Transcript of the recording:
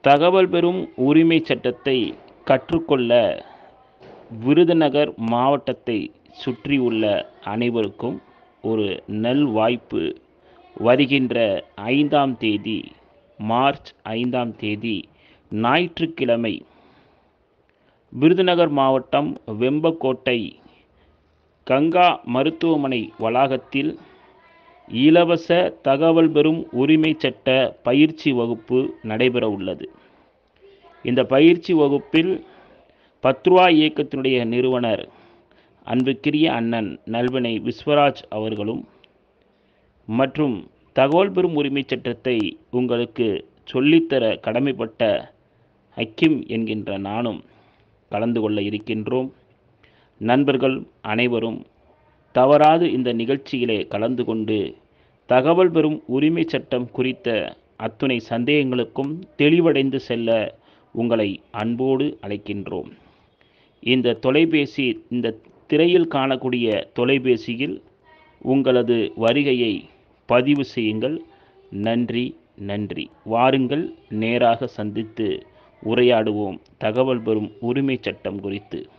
தகவல் பெறும் உரிமை சட்டத்தை கற்றுக்கொள்ள விருதுநகர் மாவட்டத்தை சுற்றியுள்ள அனைவருக்கும் ஒரு நல் வாய்ப்பு வருகின்ற ஐந்தாம் தேதி மார்ச் ஐந்தாம் தேதி ஞாயிற்றுக்கிழமை விருதுநகர் மாவட்டம் வெம்பக்கோட்டை கங்கா மருத்துவமனை வளாகத்தில் இலவச தகவல் பெறும் உரிமை சட்ட பயிற்சி வகுப்பு நடைபெற உள்ளது இந்த பயிற்சி வகுப்பில் பத்ருவா இயக்கத்தினுடைய நிறுவனர் அன்புக்கிரிய அண்ணன் நல்வினை விஸ்வராஜ் அவர்களும் மற்றும் தகவல் பெறும் உரிமை சட்டத்தை உங்களுக்கு சொல்லித்தர கடமைப்பட்ட ஹக்கிம் என்கின்ற நானும் கலந்து கொள்ள இருக்கின்றோம் நண்பர்கள் அனைவரும் தவறாது இந்த நிகழ்ச்சியிலே கலந்து கொண்டு தகவல் பெறும் உரிமை சட்டம் குறித்த அத்துணை சந்தேகங்களுக்கும் தெளிவடைந்து செல்ல உங்களை அன்போடு அழைக்கின்றோம் இந்த தொலைபேசி இந்த திரையில் காணக்கூடிய தொலைபேசியில் உங்களது வருகையை பதிவு செய்யுங்கள் நன்றி நன்றி வாருங்கள் நேராக சந்தித்து உரையாடுவோம் தகவல் பெறும் உரிமை சட்டம் குறித்து